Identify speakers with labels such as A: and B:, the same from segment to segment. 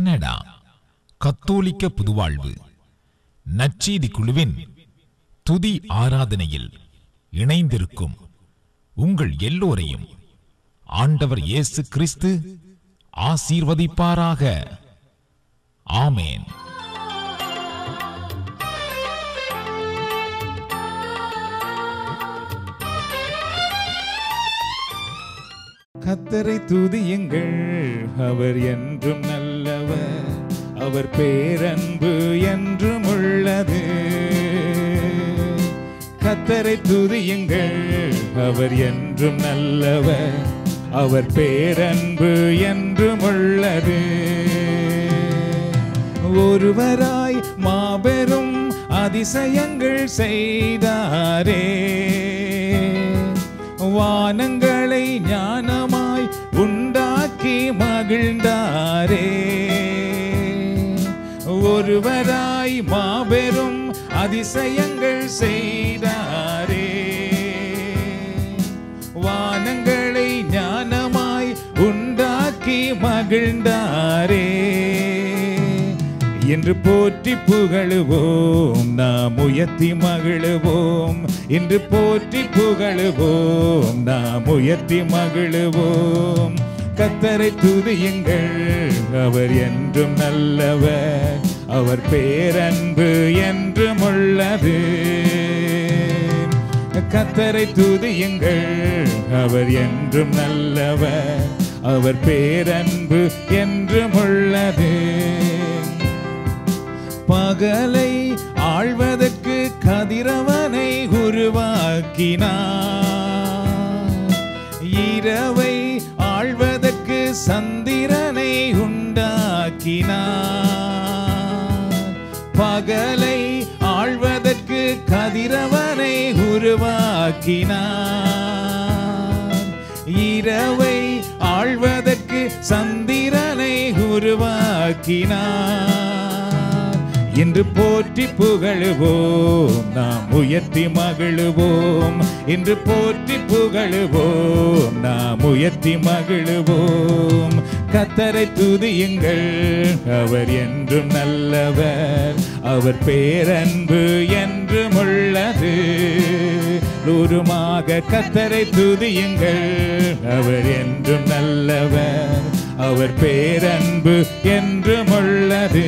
A: Canada கத்தோலிக்க புதுவாழ்வு நற்செய்தி குழுவின் துதி ஆராதனையில் இணைந்திருக்கும் உங்கள் எல்லோரையும் ஆண்டவர் இயேசு கிறிஸ்து ஆசீர்வதிப்பாராக ஆமேன்
B: கத்தரை துதியுங்கள் அவர் என்றும் நல்லவர் அவர் பேரன்பு என்றும் உள்ளது கத்தரை துதியுங்கள் அவர் என்றும் நல்லவர் அவர் பேரன்பு என்றும் உள்ளது ஒருவராய் மாபெரும் அதிசயங்கள் செய்தாரே வானங்களை ஞானமாய் உண்டாக்கி மகிழ்ந்தாரே ஒருவராய் மாபெரும் அதிசயங்கள் செய்தாரே வானங்களை ஞானமாய் உண்டாக்கி மகிழ்ந்தாரே என்று போற்றி புகழுவோம் நாம் உயர்த்தி மகிழுவோம் என்று போற்றி புகழுவோம் நாம் உயர்த்தி மகிழுவோம் கத்தரை துதியுங்கள் அவர் என்றும் நல்லவர் அவர் பேரன்பு என்றும் உள்ளது கத்தரை துதியுங்கள் அவர் என்றும் நல்லவர் அவர் பேரன்பு என்றும் உள்ளது பகலை ஆழ்வதற்கு கதிரவனை உருவாக்கினார் இரவை ஆழ்வதற்கு சந்திரனை உண்டாக்கினார் பகலை ஆழ்வதற்கு கதிரவனை உருவாக்கினார் இரவை ஆழ்வதற்கு சந்திரனை உருவாக்கினார் என்று போற்றி புகழுவோம் நாம் உயர்த்தி மகிழுவோம் என்று போற்றி புகழுவோம் நாம் உயர்த்தி மகிழுவோம் கத்தரை துதியுங்கள் அவர் என்றும் நல்லவர் அவர் பேரன்பு என்றும் உள்ளது லூருமாக கத்தரை துதியுங்கள் அவர் என்றும் நல்லவர் அவர் பேரன்பு என்றும் உள்ளது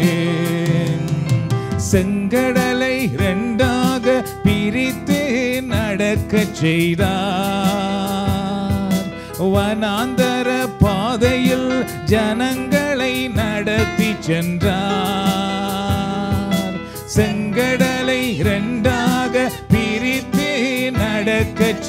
B: செங்கடலை இரண்டாக பிரித்து நடக்கச் செய்தார் வனாந்தர பாதையில் ஜனங்களை நடத்தி சென்றார் செங்கடலை இரண்டாக பிரித்து நடக்கச்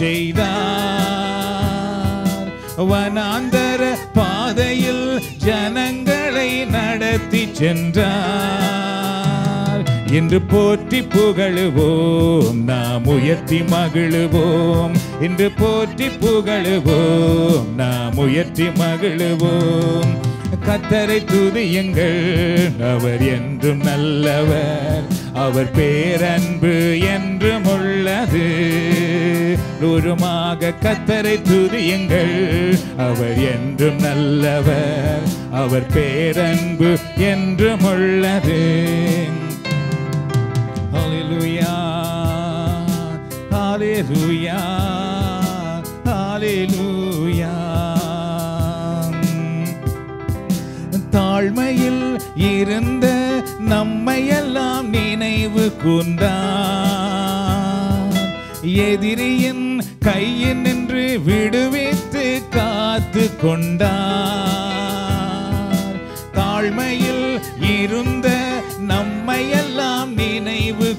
B: செய்தார் வனாந்தர பாதையில் ஜனங்களை நடத்தி சென்றார் என்று போற்றி புகழுவோம் நாம் உயர்த்தி மகிழுவோம் என்று போற்றி புகழுவோம் நாம் உயர்த்தி மகிழுவோம் கத்தரை துதியுங்கள் அவர் என்றும் நல்லவர் அவர் பேரன்பு என்றும் உள்ளது தூரமாக கத்தரை துதியுங்கள் அவர் என்றும் நல்லவர் அவர் பேரன்பு என்றும் உள்ளது Hallelujah. Hallelujah. Hallelujah. தாழ்மையில் இருந்த நம்மையெல்லாம் நினைவு கூர்ந்தார் எதிரியின் கையில் நின்று விடுவித்து காத்து கொண்டார் தாழ்மையில் இருந்த நம்மையெல்லாம் நினைவு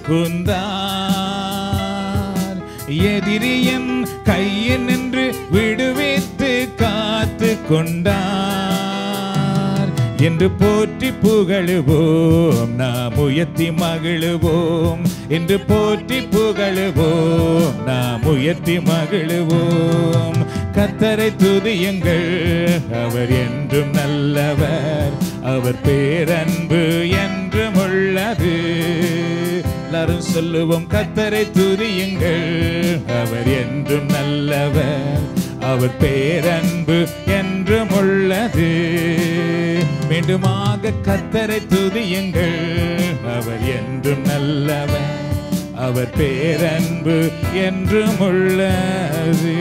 B: கூர்ந்தார் எதிரியின் கையில் நின்று விடுவித்து காத்து கொண்டார் என்று போற்றி புகழுவோம் நாம் உயர்த்தி மகிழுவோம் என்று போற்றி புகழுவோம் நாம் உயர்த்தி மகிழுவோம் கத்தரை துதியுங்கள் அவர் என்றும் நல்லவர் அவர் பேரன்பு என்றும் உள்ளது எல்லாரும் சொல்லுவோம் கத்தரை துதியுங்கள் அவர் என்றும் நல்லவர் அவர் பேரன்பு என்றும் உள்ளது மீண்டுமாக கத்தரை துதியுங்கள் அவர் என்றும் நல்லவர் அவர் பேரன்பு என்றும் உள்ளது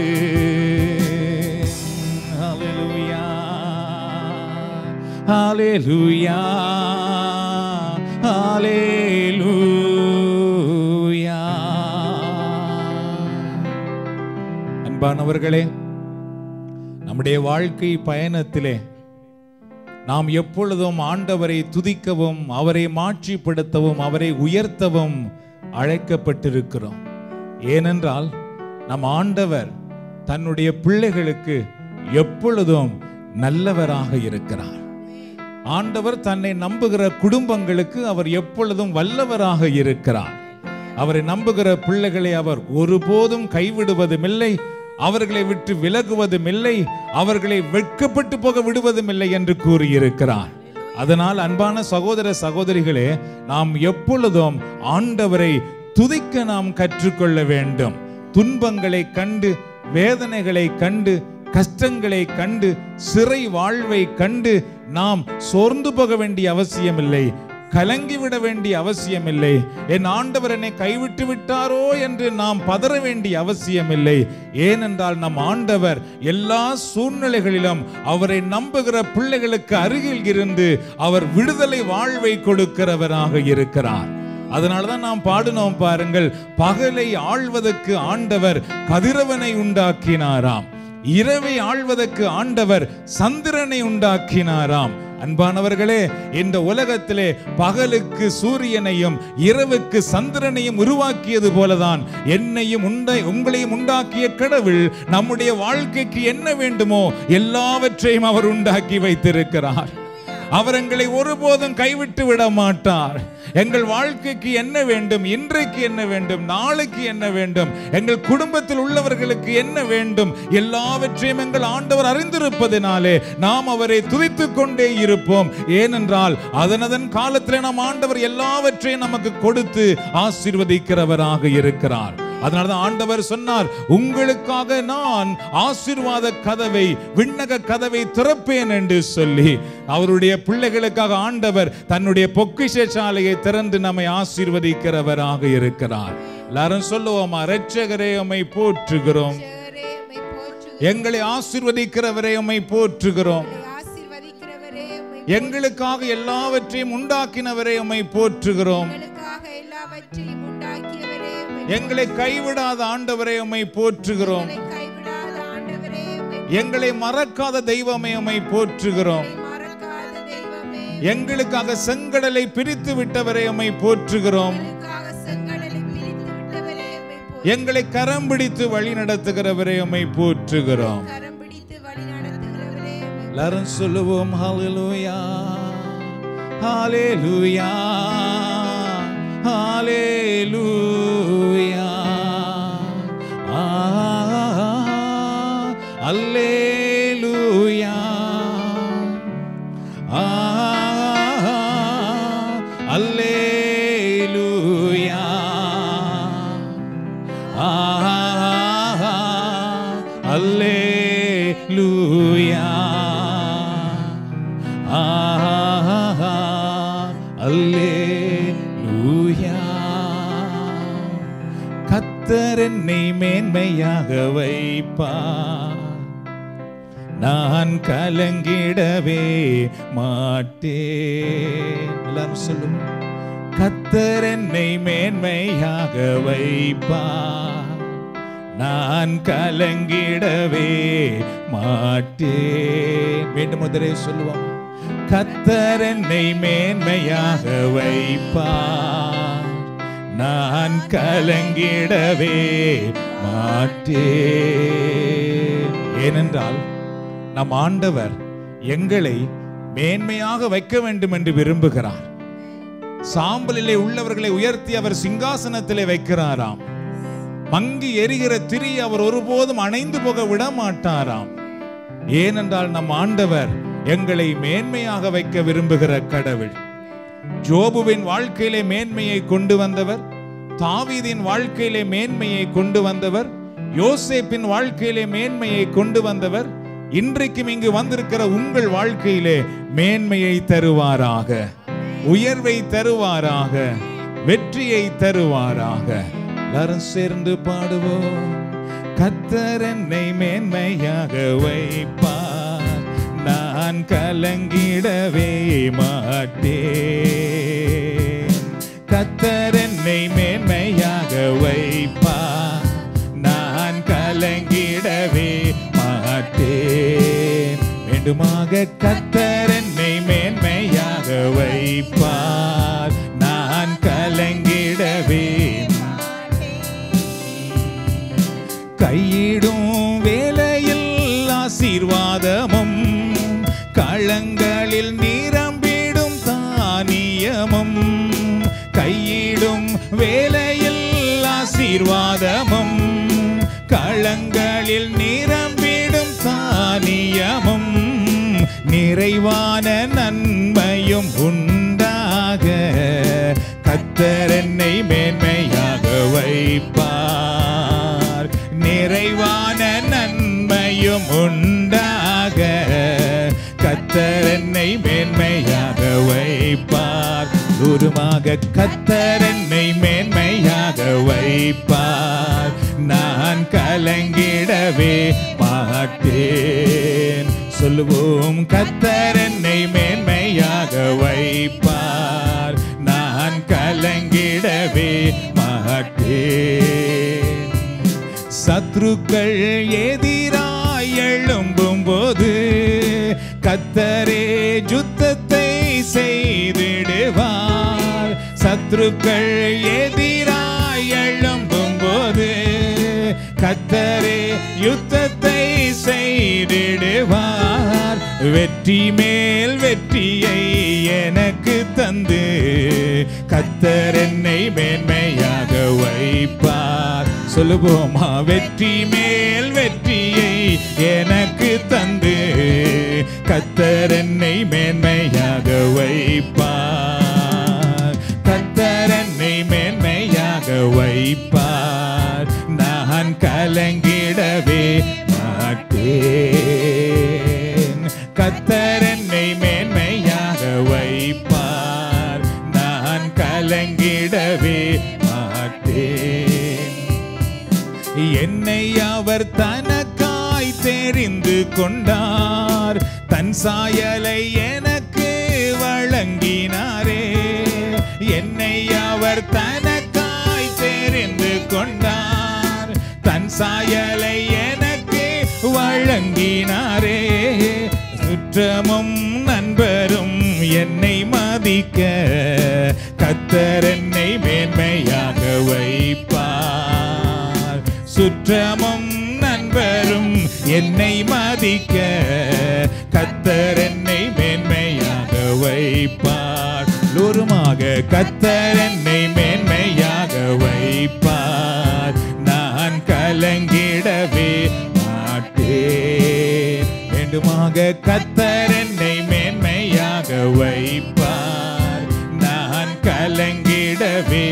B: ஹalleluya ஹalleluya ஹalleluya அன்பானவர்களே நம்முடைய வாழ்க்கை பயணத்திலே நாம் எப்பொழுதும் ஆண்டவரை துதிக்கவும் அவரை மாட்சிப்படுத்தவும் அவரை உயர்த்தவும் அழைக்கப்பட்டிருக்கிறோம் ஏனென்றால் நம் ஆண்டவர் தன்னுடைய பிள்ளைகளுக்கு எப்பொழுதும் நல்லவராக இருக்கிறார் ஆண்டவர் தன்னை நம்புகிற குடும்பங்களுக்கு அவர் எப்பொழுதும் வல்லவராக இருக்கிறார் அவரை நம்புகிற பிள்ளைகளை அவர் ஒருபோதும் கைவிடுவதுமில்லை அவர்களை விட்டு விலகுவதும் இல்லை அவர்களை வெட்கப்பட்டு போக விடுவதும் இல்லை என்று கூறியிருக்கிறார் அதனால் அன்பான சகோதர சகோதரிகளே நாம் எப்பொழுதும் ஆண்டவரை துதிக்க நாம் கற்றுக்கொள்ள வேண்டும் துன்பங்களை கண்டு வேதனைகளை கண்டு கஷ்டங்களை கண்டு சிறை வாழ்வை கண்டு நாம் சோர்ந்து போக வேண்டிய அவசியமில்லை கலங்கிவிட வேண்டிய அவசியமில்லை என் ஆண்டவர் என்னை கைவிட்டு விட்டாரோ என்று நாம் பதற வேண்டிய அவசியமில்லை ஏனென்றால் நம் ஆண்டவர் எல்லா சூழ்நிலைகளிலும் அவரை நம்புகிற பிள்ளைகளுக்கு அருகில் இருந்து அவர் விடுதலை வாழ்வை கொடுக்கிறவராக இருக்கிறார் அதனாலதான் நாம் பாடினோம் பாருங்கள் பகலை ஆள்வதற்கு ஆண்டவர் கதிரவனை உண்டாக்கினாராம் இரவை ஆள்வதற்கு ஆண்டவர் சந்திரனை உண்டாக்கினாராம் அன்பானவர்களே இந்த உலகத்திலே பகலுக்கு சூரியனையும் இரவுக்கு சந்திரனையும் உருவாக்கியது போலதான் என்னையும் உண்டை உங்களையும் உண்டாக்கிய கடவுள் நம்முடைய வாழ்க்கைக்கு என்ன வேண்டுமோ எல்லாவற்றையும் அவர் உண்டாக்கி வைத்திருக்கிறார் அவர் எங்களை ஒருபோதும் கைவிட்டு விட மாட்டார் எங்கள் வாழ்க்கைக்கு என்ன வேண்டும் இன்றைக்கு என்ன வேண்டும் நாளைக்கு என்ன வேண்டும் எங்கள் குடும்பத்தில் உள்ளவர்களுக்கு என்ன வேண்டும் எல்லாவற்றையும் எங்கள் ஆண்டவர் அறிந்திருப்பதினாலே நாம் அவரை துதித்துக் கொண்டே இருப்போம் ஏனென்றால் அதனதன் காலத்திலே நம் ஆண்டவர் எல்லாவற்றையும் நமக்கு கொடுத்து ஆசீர்வதிக்கிறவராக இருக்கிறார் அதனாலதான் ஆண்டவர் சொன்னார் உங்களுக்காக நான் ஆசீர்வாத கதவை விண்ணக கதவை திறப்பேன் என்று சொல்லி அவருடைய பிள்ளைகளுக்காக ஆண்டவர் தன்னுடைய பொக்கிஷ சாலையை திறந்து நம்மை ஆசீர்வதிக்கிறவராக இருக்கிறார் எல்லாரும் சொல்லுவோமா இரட்சகரே உம்மை போற்றுகிறோம்
C: ரட்சகரே, உம்மை போற்றுகிறோம்.
B: எங்களை ஆசீர்வதிக்கிறவரே உம்மை போற்றுகிறோம்
C: உம்மை ஆசீர்வதிக்கிறவரே, உம்மை
B: எங்களுக்காக எல்லாவற்றையும் உண்டாக்கினவரே உம்மை போற்றுகிறோம்
C: எங்களுக்காக எல்லாவற்றையும் உண்டாக்கியவரே, உம்மை
B: எங்களை கைவிடாத ஆண்டவரே உம்மை போற்றுகிறோம்
C: எங்களை கைவிடாத ஆண்டவரே, உம்மை
B: எங்களை மறக்காத தெய்வமே உம்மை போற்றுகிறோம்
C: மறக்காத தெய்வமே,
B: எங்களுக்காக செங்கடலை பிரித்து விட்டவரே உம்மை போற்றுகிறோம்
C: எங்களுக்காக செங்கடலை பிரித்து விட்டவரே, உம்மை போற்றுகிறோம்.
B: எங்களை கரம் பிடித்து வழி நடத்துகிறவரே உம்மை போற்றுகிறோம்
C: கரம் பிடித்து வழி நடத்துகிறவரே, உம்மை
B: எல்லாரும் சொல்லுவோம் ஹalleluya ஹalleluya ஹalleluya ஆ அல்லேலூயா ஆ அல்லேலூயா ஆ அல்லேலூயா ஆ அல்லேலூயா கத்தர் என்னை மேன்மையாக வைப்பார் நான் கலங்கிடவே மாட்டேன் எல்லாரும் சொல்லும் கத்தர் என்னை மேன்மையாக வைப்பார் நான் கலங்கிடவே மாட்டேன் மீண்டும் முதலே சொல்லுவோம் கத்தர் என்னை மேன்மையாக வைப்பார் நான் கலங்கிடவே மாட்டேன் ஏனென்றால் நம் ஆண்டவர் எங்களை மேன்மையாக வைக்க வேண்டும் என்று விரும்புகிறார் சாம்பலிலே உள்ளவர்களை உயர்த்தி அவர் சிங்காசனத்திலே வைக்கிறாராம் மங்கி எரிகிற திரி அவர் ஒருபோதும் அணைந்து போக விட மாட்டாராம் ஏனென்றால் நம் ஆண்டவர் எங்களை மேன்மையாக வைக்க விரும்புகிற கடவுள் ஜோபுவின் வாழ்க்கையிலே மேன்மையை கொண்டு வந்தவர் தாவீதின் வாழ்க்கையிலே மேன்மையை கொண்டு வந்தவர் யோசேப்பின் வாழ்க்கையிலே மேன்மையை கொண்டு வந்தவர் இன்றைக்கும் இங்கு வந்திருக்கிற உங்கள் வாழ்க்கையிலே மேன்மையை தருவாராக உயர்வை தருவாராக வெற்றியை தருவாராக எல்லாரும் சேர்ந்து பாடுவோம் கத்தர் என்னை மேன்மையாக வைப்பார் நான் கலங்கிடவே மாட்டேன் கத்தர் என்னை மேன்மையாக வைப்பார் நான் கலங்கிடவே மாட்டேன் வேண்டுமாக கத்தர் என்னை மேன்மையாக வைப்பார் நான் கலங்கிடவே கையிடும் வேலையில் ஆசீர்வாதமும் களங்களில் நிரம்பிடும் தானியமும் கையிடும் வேலையில் ஆசீர்வாதமும் களங்களில் நிரம்பிடும் தானியமும் நிறைவான நன்மையும் உண்டாக கத்தர் என்னை மேன்மையாக வைப்பார் நிறைவான நன்மையும் உண்டாக கத்தர் என்னை மேன்மையாக வைப்பார் தூரமாக கத்தர் என்னை மேன்மையாக வைப்பார் நான் கலங்கிடவே மாட்டேன் சொல்லுவோம் கத்தர் என்னை மேன்மையாக வைப்பார் நான் கலங்கிடவே மாட்டேன் சத்ருக்கள் எதிராய் எழும்பும் போது கத்தரே யுத்தத்தை செய்திடுவார் சத்ருக்கள் எதிராய் எழும்பும் போது கத்தரே யுத்தத்தை செய்திடுவார் வெற்றி மேல் வெற்றியை எனக்கு தந்து கத்தர் என்னை மேன்மையாக வைப்பார் சொல்லுவோமா வெற்றி மேல் வெற்றியை எனக்கு தந்து கத்தர் என்னை மேன்மையாக வைப்பார் கத்தர் என்னை மேன்மையாக வைப்பார் நான் கலங்கிடவே மாட்டேன் கத்தர் என்னை மேன்மையாக வைப்பார் நான் கலங்கிடவே மாட்டேன் என்னை அவர் தனக்காய் தெரிந்து கொண்டார் தன் சாயலை எனக்கு வழங்கினாரே என்னை அவர் தனக்காய் தெரிந்து கொண்டார் தன் சாயலை எனக்கு வழங்கினாரே சுற்றமும் நண்பரும் என்னை மதிக்க கத்தர் என்னை மேன்மையாக வைப்பார் சுற்றமும் நண்பரும் என்னை மதிக்க கத்தர் என்னை மேன்மையாக வைப்பார் லூருமாக கத்தர் என்னை மேன்மையாக வைப்பார் நான் கலங்கிடவே மாட்டேன் வேண்டுமாக கத்தர் என்னை மேன்மையாக வைப்பார் நான் கலங்கிடவே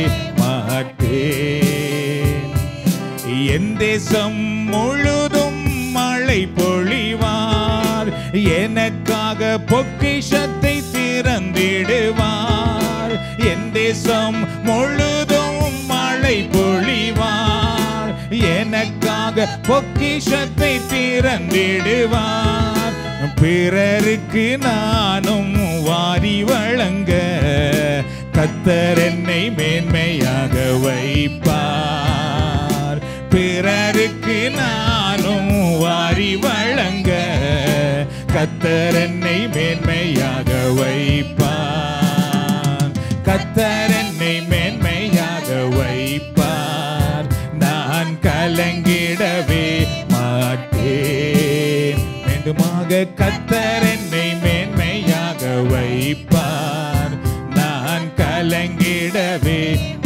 B: மாட்டேன் என் தேசம் முழுதும் மழை பொழிவார் எனக்காக பொக்கிஷத்தை திறந்திடுவார் என் தேசம் முழுதும் மழை பொழிவார் எனக்காக பொக்கிஷத்தை திறந்திடுவார் பிறருக்கு நானும் வாரி வழங்க கத்தர் என்னை மேன்மையாக வைப்பார் பிறருக்கு நானும் வாரி வழங்க கத்தர் என்னை மேன்மையாக வைப்பார் கத்தர் என்னை மேன்மையாக வைப்பார் நான் கலங்கிடவே மாட்டேன் வேண்டுமாக கத்தர் என்னை மேன்மையாக வைப்பார் நான் கலங்கிடவே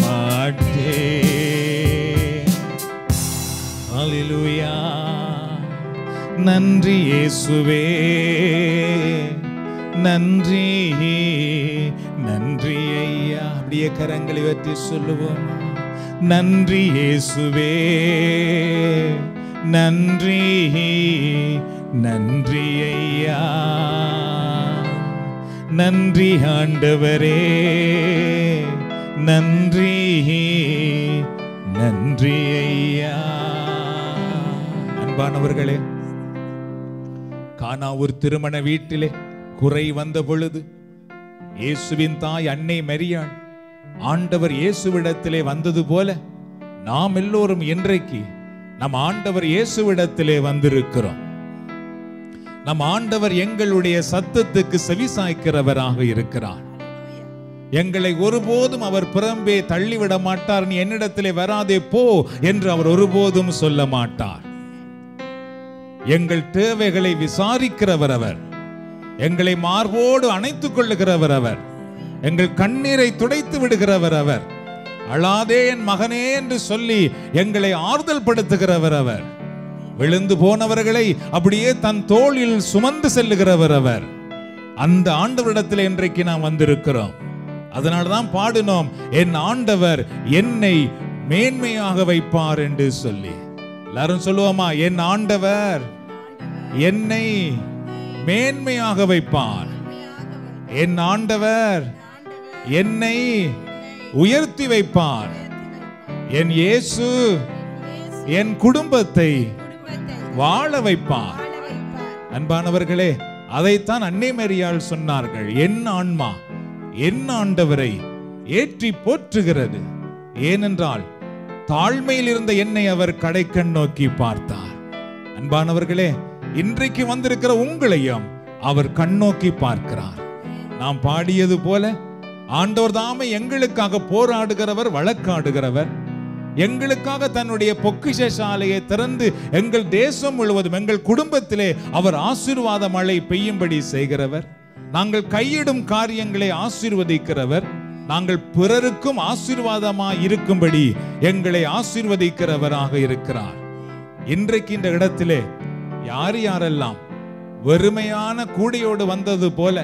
B: மாட்டேன் ஹalleluya நன்றி இயேசுவே நன்றி நன்றி ஐயா அப்படியே கரங்களை வற்றி சொல்லுவோம் நன்றி இயேசுவே நன்றி நன்றி ஐயா நன்றி ஆண்டவரே நன்றி நன்றி ஐயா அன்பானவர்களே கானா ஒரு திருமண வீட்டிலே குறை வந்த பொழுது இயேசுவின் தாய் அன்னை மரியாள் ஆண்டவர் இயேசுவிடத்திலே வந்தது போல நாம் எல்லோரும் இன்றைக்கு நம் ஆண்டவர் இயேசுவிடத்திலே வந்திருக்கிறோம் நம் ஆண்டவர் எங்களுடைய சத்தத்துக்கு செவிசாய்க்கிறவராக இருக்கிறார் எங்களை ஒருபோதும் அவர் புறம்பே தள்ளிவிட மாட்டார் நீ என்னிடத்திலே வராதே போ என்று அவர் ஒருபோதும் சொல்ல மாட்டார் எங்கள் தேவைகளை விசாரிக்கிறவர் அவர் எங்களை மார்போடு அணைத்துக் கொள்ளுகிறவர் அவர் எங்கள் கண்ணீரை துடைத்து விடுகிறவர் அவர் அழாதே என் மகனே என்று சொல்லி எங்களை ஆறுதல் படுத்துகிறவர் அவர் விழுந்து போனவர்களை அப்படியே தன் தோளில் சுமந்து செல்லுகிறவர் அவர் அந்த ஆண்டவரிடத்தில் இன்றைக்கு நாம் வந்திருக்கிறோம் அதனால தான் பாடினோம் என் ஆண்டவர் என்னை மேன்மையாக வைப்பார் என்று சொல்லி எல்லாரும் சொல்லுவோமா என் ஆண்டவர் என்னை மேன்மையாக வைப்பார் என் ஆண்டவர் என்னை உயர்த்தி வைப்பார் என் இயேசு என் குடும்பத்தை வாழ வைப்பார் அன்பானவர்களே அதைத்தான் அன்னை மரியாள் சொன்னார்கள் என் ஆன்மா என் ஆண்டவரை ஏற்றி போற்றுகிறது ஏனென்றால் தாழ்மையில் இருந்த என்னை அவர் கடைக்கண் நோக்கி பார்த்தார் அன்பானவர்களே இன்றைக்கு வந்திருக்கிற உங்களையும் அவர் கண்ணோக்கி பார்க்கிறார் நாம் பாடியது போல ஆண்டவர் தாமே எங்களுக்காக போராடுகிறவர் வழக்காடுகிறவர் எங்களுக்காக தன்னுடைய பொக்கிஷ சாலையை திறந்து எங்கள் தேசம் முழுவதும் எங்கள் குடும்பத்திலே அவர் ஆசீர்வாத மழை பெய்யும்படி செய்கிறவர் நாங்கள் கையிடும் காரியங்களை ஆசீர்வதிக்கிறவர் நாங்கள் பிறருக்கும் ஆசீர்வாதமாய் இருக்கும்படி எங்களை ஆசீர்வதிக்கிறவராக இருக்கிறார் இன்றைக்கு இந்த இடத்திலே யார் யாரெல்லாம் வெறுமையான கூடையோடு வந்தது போல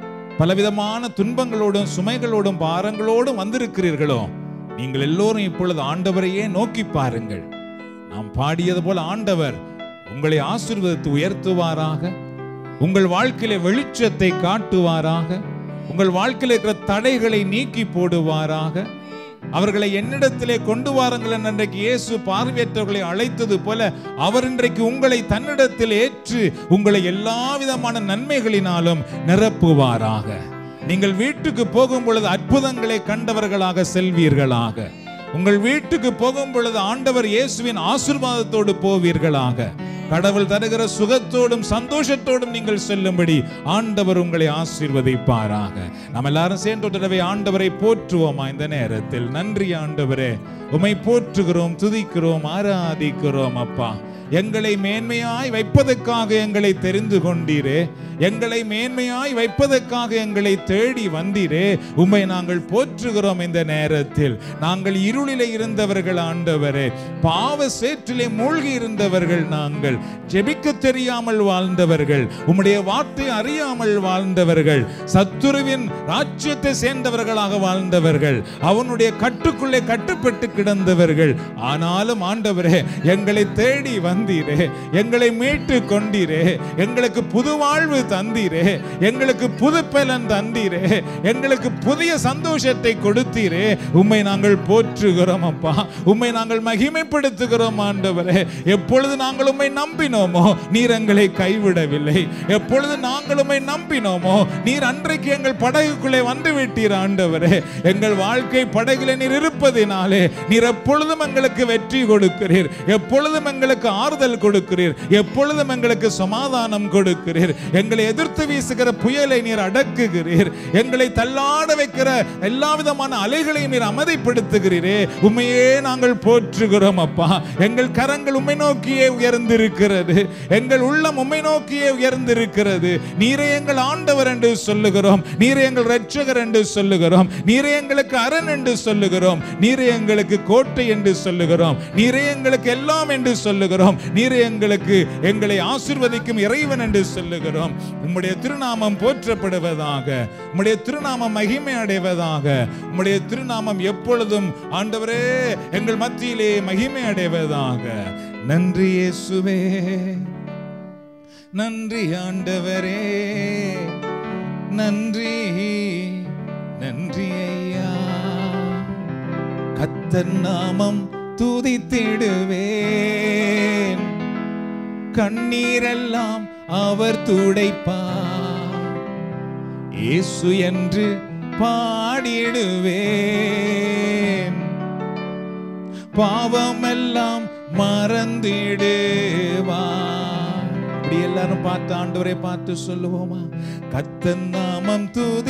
B: பலவிதமான துன்பங்களோடும் சுமைகளோடும் பாரங்களோடும் வந்திருக்கிறீர்களோ நீங்கள் எல்லோரும் இப்பொழுது ஆண்டவரையே நோக்கி பாருங்கள் நாம் பாடியது போல ஆண்டவர் உங்களை ஆசீர்வதித்து உயர்த்துவாராக உங்கள் வாழ்க்கையில வெளிச்சத்தை காட்டுவாராக உங்கள் வாழ்க்கையில் இருக்கிற தடைகளை நீக்கி போடுவாராக அவர்களை என்னிடத்திலே கொண்டு வாருங்கள் என்று இன்றைக்கு இயேசு பார்வையற்றவர்களை அழைத்தது போல அவர் இன்றைக்கு உங்களை தன்னிடத்தில் ஏற்று உங்களை எல்லா விதமான நன்மைகளினாலும் நிரப்புவாராக நீங்கள் வீட்டுக்கு போகும் பொழுது அற்புதங்களை கண்டவர்களாக செல்வீர்களாக உங்கள் வீட்டுக்கு போகும் பொழுது ஆண்டவர் இயேசுவின் ஆசீர்வாதத்தோடு போவீர்களாக கடவுள் தருகிற சுகத்தோடும் சந்தோஷத்தோடும் நீங்கள் செல்லும்படி ஆண்டவர் உங்களை ஆசீர்வதிப்பாராக நாம் எல்லாரும் சேர்ந்து ஒரு தடவை ஆண்டவரை போற்றுவோமா இந்த நேரத்தில் நன்றி ஆண்டவரே உமை போற்றுகிறோம் துதிக்கிறோம் ஆராதிக்கிறோம் அப்பா எங்களை மேன்மையாய் வைப்பதற்காக எங்களை தெரிந்து கொண்டீரே எங்களை மேன்மையாய் வைப்பதற்காக எங்களை தேடி வந்தீரே உம்மை நாங்கள் போற்றுகிறோம் இந்த நேரத்தில் நாங்கள் இருளிலே இருந்தவர்கள் ஆண்டவரே பாவ சேற்றிலே மூழ்கி இருந்தவர்கள் நாங்கள் ஜெபிக்க தெரியாமல் வாழ்ந்தவர்கள் உம்முடைய வார்த்தை அறியாமல் வாழ்ந்தவர்கள் சத்துருவின் ராஜ்யத்தை சேர்ந்தவர்களாக வாழ்ந்தவர்கள் அவனுடைய கட்டுக்குள்ளே கட்டுப்பட்டு கிடந்தவர்கள் ஆனாலும் ஆண்டவரே எங்களை தேடி வந்தீரே எங்களை மீட்டு கொண்டீரே எங்களுக்கு புது வாழ்வு தந்தீரே எங்களுக்கு புது பலன் தந்தீரே எங்களுக்கு புதிய சந்தோஷத்தை கொடுத்தீரே உம்மை நாங்கள் போற்றுகிறோம் அப்பா உம்மை நாங்கள் மகிமைப்படுத்துகிறோம் ஆண்டவரே எப்பொழுது நாங்கள் உம்மை நம்பினோமோ நீர் எங்களை கைவிடவில்லை எப்பொழுது நாங்கள் உம்மை நம்பினோமோ நீர் அன்றைக்கு எங்கள் படகுக்குள்ளே வந்து விட்டீர் ஆண்டவரே எங்கள் வாழ்க்கை படகிலே நீர் இருப்பதினாலே நீர் எப்பொழுதும் எங்களுக்கு வெற்றி கொடுக்கிறீர் எப்பொழுதும் எங்களுக்கு ஆறுதல் கொடுக்கிறீர் எப்பொழுதும் எங்களுக்கு சமாதானம் கொடுக்கிறீர் எங்களை எதிர்த்து வீசுகிற புயலை நீர் அடக்குகிறீர் எங்களை தள்ளாட வைக்கிற எல்லா விதமான அலைகளையும் நீர் அமைதிப்படுத்துகிறீரே உண்மையே நாங்கள் போற்றுகிறோம் அப்பா எங்கள் கரங்கள் உம்மை நோக்கியே உயர்ந்திருக்கிறது எங்கள் உள்ளம் உம்மை நோக்கியே உயர்ந்திருக்கிறது நீரே எங்கள் ஆண்டவர் என்று சொல்லுகிறோம் நீரே எங்கள் இரட்சகர் என்று சொல்லுகிறோம் நீரே எங்களுக்கு அரண் என்று சொல்லுகிறோம் நீரே எங்களுக்கு கோட்டை என்று சொல்லுகிறோம் நீரே எங்களுக்கு எல்லாம் என்று சொல்லுகிறோம் நீரே எங்களுக்கு எங்களை ஆசிர்வதிக்கும் இறைவன் என்று சொல்லுகிறோம் உம்முடைய திருநாமம் போற்றப்படுவதாக உம்முடைய திருநாமம் மகிமை அடைவதாக உம்முடைய திருநாமம் எப்பொழுதும் ஆண்டவரே எங்கள் மத்தியிலே மகிமை அடைவதாக நன்றி இயேசுவே நன்றி ஆண்டவரே நன்றி நன்றி ஐயா கத்தர் நாமம் துதித்திடுவேன் கண்ணீரெல்லாம் அவர் துடைப்பார் இயேசு என்று பாடிடுவேன் பாவமெல்லாம் மறந்திடுவார் இப்படி எல்லாரும் பார்த்து ஆண்டவரை பார்த்து சொல்லுவோமா கத்தன் நாமம்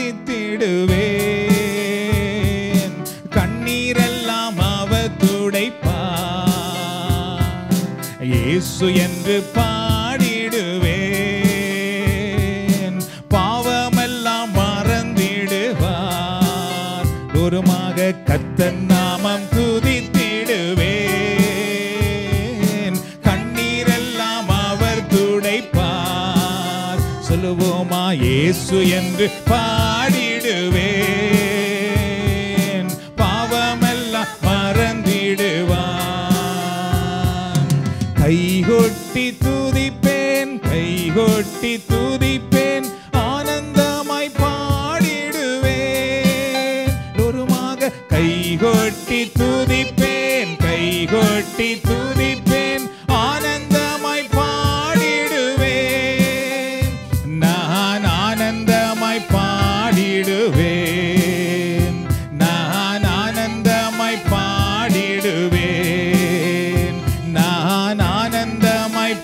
B: துதித்திடுவேன் கண்ணீரெல்லாம் அவர் துடைப்பார் இயேசு என்று பாடிடுவேன் பாவமெல்லாம் மறந்திடுவார் ஒருமாக கத்தன் நாமம் துதித்திடுவேன் கண்ணீரெல்லாம் அவர் துடைப்பார் சொல்லுவோமா இயேசு என்று பாடிடுவேன் பாவமெல்லாம் மறந்திடுவான் கைகொட்டி துதிப்பேன் கைகொட்டி துதிப்பேன் ஆனந்தமாய் பாடிடுவேன் ஒருமாக கைகொட்டி துதிப்பேன் கைகொட்டி துதிப்பேன் ஆனந்தமாய் பாடிடுவேன் நான் ஆனந்தமாய் பாடிடுவேன் நான் ஆனந்தமாய் பாடிடுவேன் நான் ஆனந்தமாய்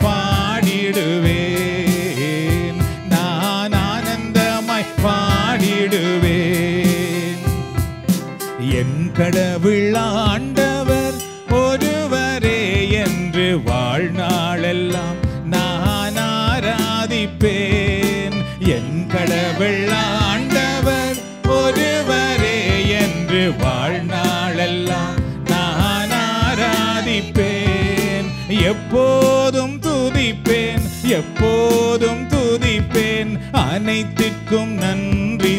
B: பாடிடுவேன் நான் ஆனந்தமாய் பாடிடுவேன் என் கடவுள் ஆண்டவர் ஒருவரே என்று வாழ்நாளெல்லாம் நான் ஆராதிப்பேன் என் கடவுள் ஆண்டவர் ஒருவரே என்று வாழ்நாளெல்லாம் நான் ஆராதிப்பேன் எப்போதும் துதிப்பேன் எப்போதும் துதிப்பேன் அனைத்திற்கும் நன்றி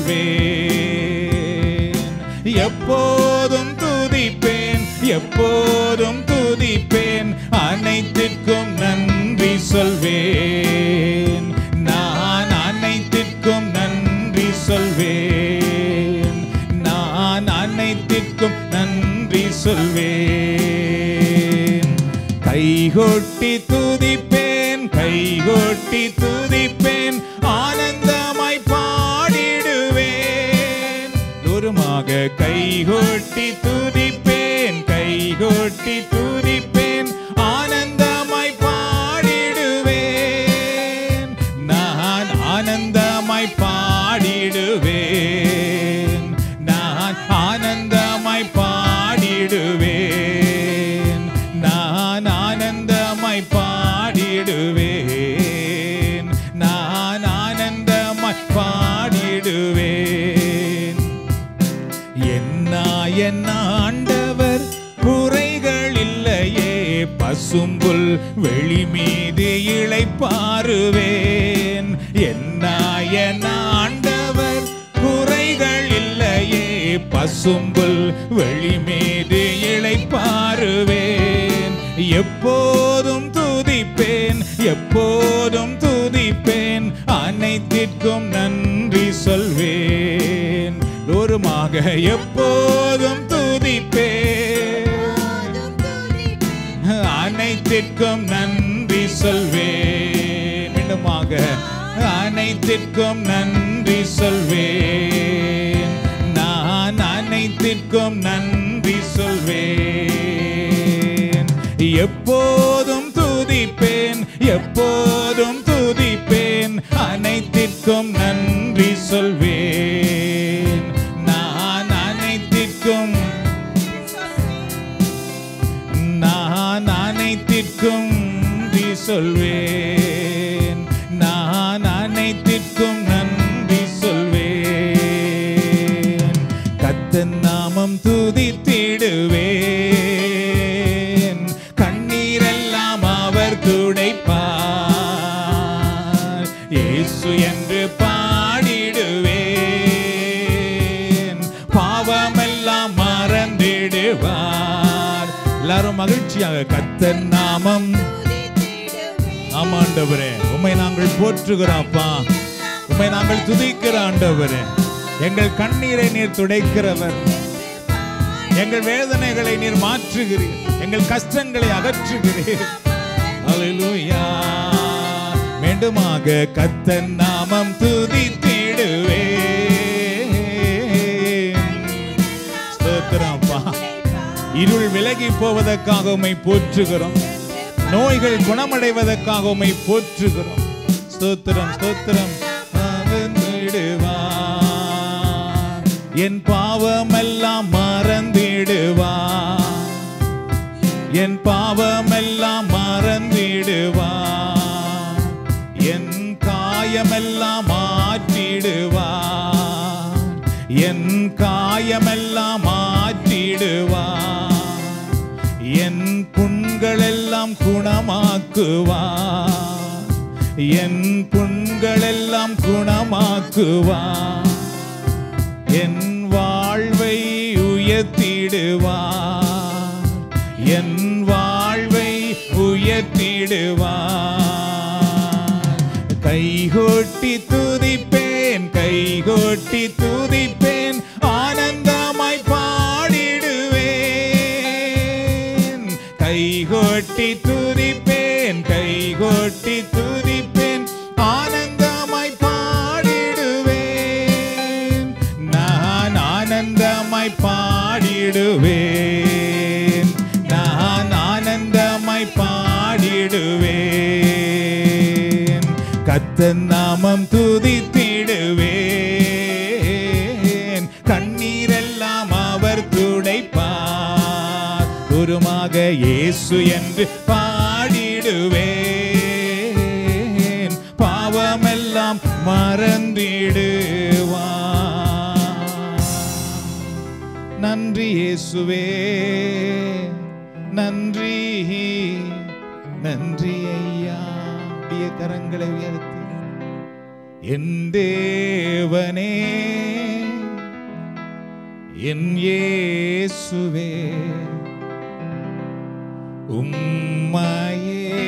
B: சொல்வேன் எப்போதும் துதிப்பேன் எப்போதும் துதிப்பேன் அனைத்திற்கும் நன்றி சொல்வேன் நான் அனைத்திற்கும் நன்றி சொல்வேன் நான் அனைத்திற்கும் நன்றி சொல்வேன் கைகொட்டி துதிப்பேன் கைகொட்டி துதிப்பேன் ஆனந்தமாய் பாடிடுவேன் ஒருமாக கைகொட்டி துதிப்பேன் கைகொட்டி துதிப்பேன் ஆனந்தமாய் பாடிடுவேன் நான் ஆனந்தமாய் பாடிடுவேன் நான் ஆனந்தமாய் பாடிடுவேன் நான் ஆனந்தமாய் பாடிடுவேன் நான் ஆனந்தமாய் பாடிடுவேன் என்ன என் ஆண்டவர் குறைகள் இல்லையே பசும்புல் வெளி மீது இளைப்பாறுவேன் என்ன என் ஆண்டவர் குறைகள் இல்லையே பசும்புல் வெளி மீது இளைப்பாறுவேன் எப்போதும் துதிப்பேன் எப்போதும் துதிப்பேன் அனைத்திற்கும் நன்றி சொல்வேன் ஒருமாக எப்போதும் துதிப்பேன்
C: போதும் துதிப்பேன்
B: அனைத்திற்கும் நன்றி சொல்வேன் மீண்டுமாக அனைத்திற்கும் நன்றி சொல்வேன் நான் அனைத்திற்கும் நன்றி சொல்வேன் எப்போதும் துதிப்பேன் எப்போதும் துதிப்பேன் அனைத்திற்கும் நன்றி சொல்வேன் நான் அனைத்திற்கும் நான் அனைத்திற்கும் நன்றி சொல்வேன் நான் அனைத்திற்கும் நன்றி சொல்வேன் கத்தன் நாமம் துதித்திடுவேன் கண்ணீரெல்லாம் அவர் துடைப்பார் இயேசு என்று பாடிடுவேன் பாவமெல்லாம் மறந்திடுவார் எல்லாரும் மகிழ்ச்சியாக கத்தன் நாமம்
C: துதித்திடுவேன்
B: ஆமாண்டவரே உம்மை நாங்கள் போற்றுகிறோம்ப்பா உம்மை நாங்கள் துதிக்கிற ஆண்டவரே எங்கள் கண்ணீரை நீர் துடைக்கிறவர் எங்கள் வேதனைகளை நீர் மாற்றுகிறீர் எங்கள் கஷ்டங்களை அகற்றுகிறீர் அல்லேலூயா மீண்டுமாக கத்தன் நாமம் துதித்திடுவே ஸ்தோத்திரம்ப்பா இருள் விலகி போவதற்காக உம்மை போற்றுகிறோம் நோய்கள் குணமடைவதற்காக உம்மை போற்றுகிறோம் ஸ்தோத்திரம் ஸ்தோத்திரம் அவன் விடுவார் என் பாவமெல்லாம் மறந்திடுவார் என் பாவமெல்லாம் மறந்திடுவார் என் காயமெல்லாம் மாற்றிடுவார் என் காயமெல்லாம் மாற்றிடுவார் என் புண்களெல்லாம் குணமாக்குவார் என் புண்களெல்லாம் குணமாக்குவார் என் வாழ்வை உயர்த்திடுவார் என் வாழ்வை உயர்த்திடுவார் கைகொட்டி துதிப்பேன் கைகொட்டி துதிப்பேன் ஆனந்தமாய் பாடிடுவேன் கைகொட்டி துதிப்பேன் கைகொட்டி துதிப்பேன் ஆனந்தமாய் பாடிடுவேன் நான் ஆனந்தமாய் பாடிடுவேன் நான் ஆனந்தமாய் பாடிடுவேன் கத்தன் நாமம் துதித்திடுவேன் கண்ணீரெல்லாம் அவர் துடைப்பார் குருமாக இயேசு என்று பாடிடுவேன் பாவமெல்லாம் மறந்திடுவார் நன்றி இயேசுவே நன்றி நன்றி ஐயா அப்படியே கரங்களை உயர்த்தி என் தேவனே என் இயேசுவே உம்மையே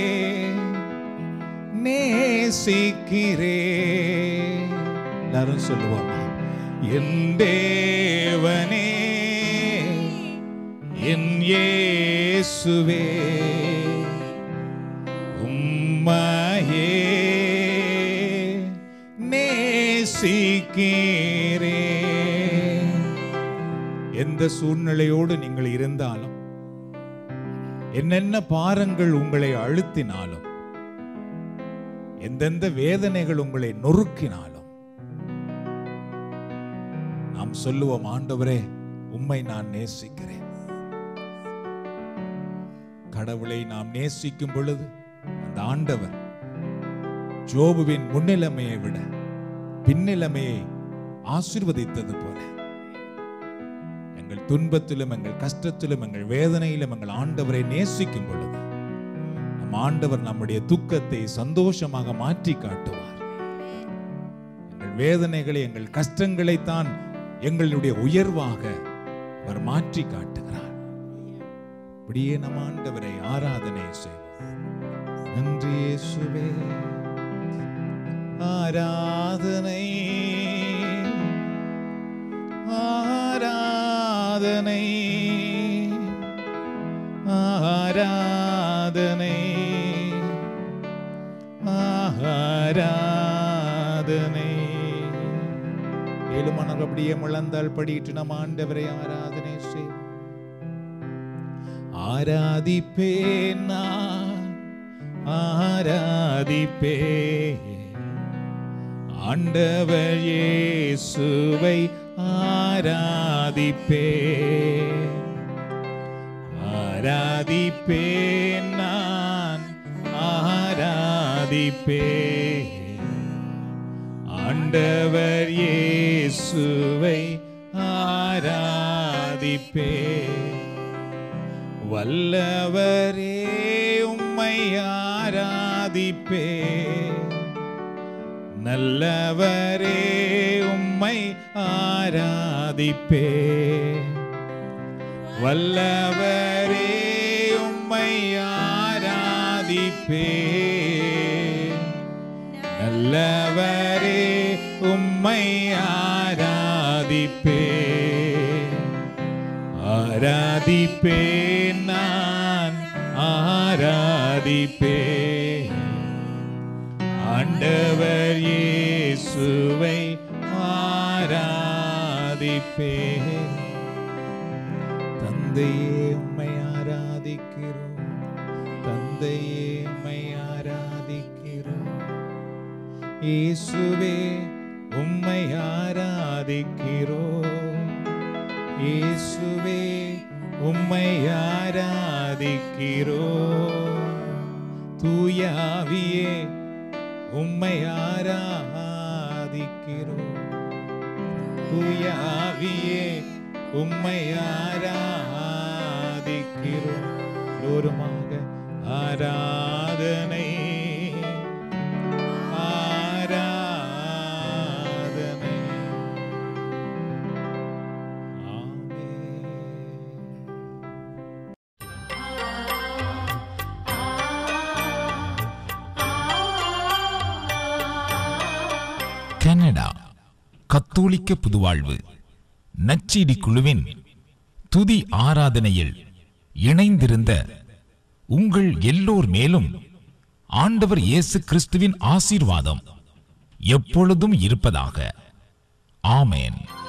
B: நேசிக்கிறே எல்லாரும் சொல்லுவோமா என் தேவனே என் இயேசுவே உம்மையே நேசிக்கிறே எந்த சூழ்நிலையோடு நீங்கள் இருந்தாலும் என்னென்ன பாரங்கள் உங்களை அழுத்தினாலும் எந்தெந்த வேதனைகள் உங்களை நொறுக்கினாலும் நாம் சொல்லுவோம் ஆண்டவரே உம்மை நான் நேசிக்கிறேன் கடவுளை நாம் நேசிக்கும் பொழுது அந்த ஆண்டவர் ஜோபுவின் முன்னிலைமையை விட பின்னிலைமையை ஆசீர்வதித்தது போல எங்கள் துன்பத்திலும் எங்கள் கஷ்டத்திலும் எங்கள் வேதனையிலும் எங்கள் ஆண்டவரை நேசிக்கும் பொழுது நம் ஆண்டவர் நம்முடைய துக்கத்தை சந்தோஷமாக மாற்றி காட்டுவார் எங்கள் வேதனைகளை எங்கள் கஷ்டங்களை தான் எங்களுடைய உயர்வாக அவர் மாற்றி காட்டுகிறார் அப்படியே நம் ஆண்டவரை ஆராதனை செய்வோம் நன்றி இயேசுவே ஆராதனை ஆராதனை ஆராதனை ஆராதனை ஏழுமணர் அப்படியே முழந்தால் படியிட்டு நம் ஆண்டவரை ஆராதனை செய்வோம் ஆராதிப்பேன் நான் ஆராதிப்பேன் ஆண்டவர் இயேசுவை ஆராதிப்பேன் ஆராதிப்பேன் நான் ஆராதிப்பேன் ஆண்டவர் இயேசுவை ஆராதிப்பேன் வல்லவரே உம்மை ஆராதிப்பேன் நல்லவரே உம்மை ஆராதிப்பேன் வல்லவரே உம்மை ஆராதிப்பேன் நல்லவரே உம்மை ஆராதிப்பே ஆராதிப்பேன் நான் ஆராதிப்பேன் ஆண்டவர் இயேசுவை ஆராதிப்பேன் தந்தையே உம்மை ஆராதிக்கிறோம் தந்தையே உம்மை ஆராதிக்கிறோம் இயேசுவே உம்மை ஆராதிக்கிறோம் இயேசுவே உம்மை ஆராதிக்கிறோம் தூயாவியே உம்மை ஆராதிக்கிறோம் தூயாவியே உம்மை ஆராதிக்கிறோம் எல்லோருமாக ஆராதனை ஆராதனை ஆமென்
A: கனடா கத்தோலிக்க புதுவாழ்வு நச்சீடி குழுவின் துதி ஆராதனையில் இணைந்திருந்த உங்கள் எல்லோர் மேலும் ஆண்டவர் இயேசு கிறிஸ்துவின் ஆசீர்வாதம் எப்பொழுதும் இருப்பதாக ஆமென்